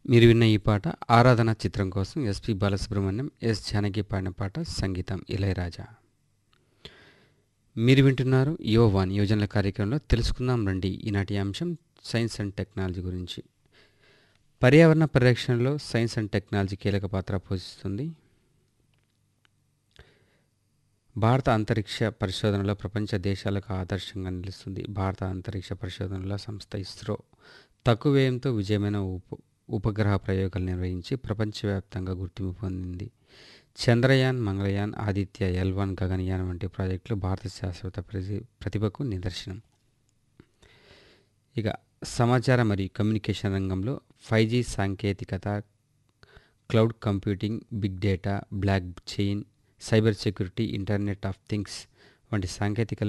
మీరు విన్న ఈ పాట ఆరాధన చిత్రం కోసం ఎస్పి బాలసుబ్రహ్మణ్యం ఎస్ జానకి పాడిన పాట సంగీతం ఇళయరాజా మీరు వింటున్నారు యో వన్ యోజనల కార్యక్రమంలో తెలుసుకుందాం రండి ఈనాటి అంశం సైన్స్ అండ్ టెక్నాలజీ గురించి పర్యావరణ పరిరక్షణలో సైన్స్ అండ్ టెక్నాలజీ కీలక పాత్ర పోషిస్తుంది భారత అంతరిక్ష పరిశోధనలో ప్రపంచ దేశాలకు ఆదర్శంగా నిలుస్తుంది భారత అంతరిక్ష పరిశోధనల సంస్థ ఇస్రో తక్కువ వ్యయంతో విజయమైన ఉప ఉపగ్రహ ప్రయోగాలు నిర్వహించి ప్రపంచవ్యాప్తంగా గుర్తింపు పొందింది చంద్రయాన్ మంగళయాన్ ఆదిత్య ఎల్ వన్ గగనయాన్ వంటి ప్రాజెక్టులు భారత శాస్త్రవేత్త ప్రతి ప్రతిభకు నిదర్శనం ఇక సమాచార మరియు కమ్యూనికేషన్ రంగంలో ఫైవ్ జీ సాంకేతికత cloud computing big data blockchain cyber security internet of things వంటి సాంకేతికలు